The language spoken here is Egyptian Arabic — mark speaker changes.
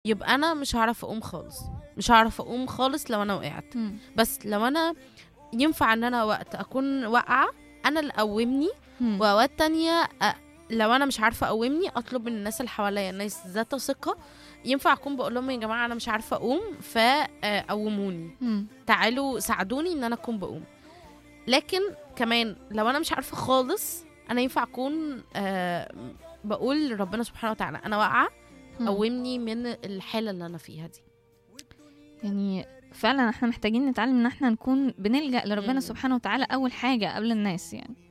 Speaker 1: يبقى انا مش هعرف اقوم خالص مش هعرف اقوم خالص لو انا وقعت
Speaker 2: مم.
Speaker 1: بس لو انا ينفع ان انا وقت اكون واقعه انا اللي اقومني
Speaker 2: مم.
Speaker 1: واوقات تانية أ- لو انا مش عارفه اقومني اطلب من الناس اللي حواليا الناس ذات ثقه ينفع اكون بقول لهم يا جماعه انا مش عارفه اقوم فقوموني
Speaker 2: مم.
Speaker 1: تعالوا ساعدوني ان انا اكون بقوم لكن كمان لو انا مش عارفه خالص انا ينفع اكون آه، بقول لربنا سبحانه وتعالى انا واقعه
Speaker 2: مم.
Speaker 1: قومني من الحاله اللي انا فيها دي
Speaker 2: يعني فعلا احنا محتاجين نتعلم ان احنا نكون بنلجأ لربنا
Speaker 1: مم.
Speaker 2: سبحانه وتعالى اول حاجة قبل الناس يعني